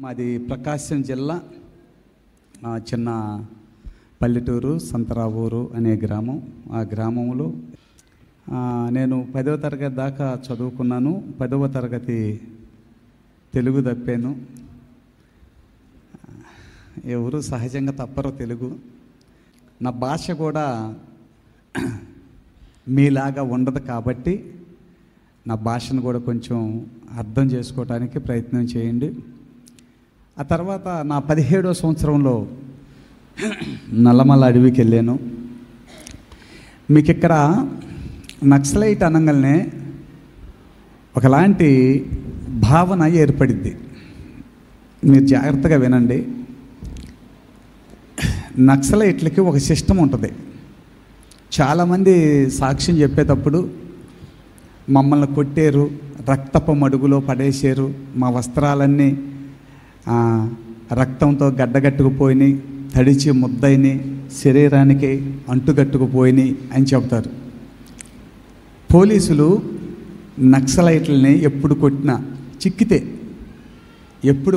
మాది ప్రకాశం జిల్లా ఆ, చిన్న పల్లెటూరు సంతరావూరు అనే గ్రామం ఆ గ్రామంలో ఆ, నేను పదవ తరగతి దాకా చదువుకున్నాను పదవ తరగతి తెలుగు తప్పాను ఎవరు సహజంగా తప్పరు తెలుగు నా భాష కూడా మీలాగా ఉండదు కాబట్టి నా భాషను కూడా కొంచెం అర్థం చేసుకోవడానికి ప్రయత్నం చేయండి ఆ తర్వాత నా పదిహేడో సంవత్సరంలో నల్లమల్ల అడవికి వెళ్ళాను మీకు ఇక్కడ నక్సలైట్ అనగానే ఒకలాంటి భావన ఏర్పడింది మీరు జాగ్రత్తగా వినండి నక్సలైట్లకి ఒక సిస్టమ్ ఉంటుంది చాలామంది సాక్ష్యం చెప్పేటప్పుడు మమ్మల్ని కొట్టారు రక్తపు మడుగులో పడేసారు మా వస్త్రాలన్నీ ఆ, రక్తంతో గడ్డగట్టుకుపోయినాయి తడిచి ముద్దయిని శరీరానికి అంటుగట్టుకుపోయినాయి అని చెప్తారు పోలీసులు నక్సలైట్లని ఎప్పుడు కొట్టినా చిక్కితే ఎప్పుడు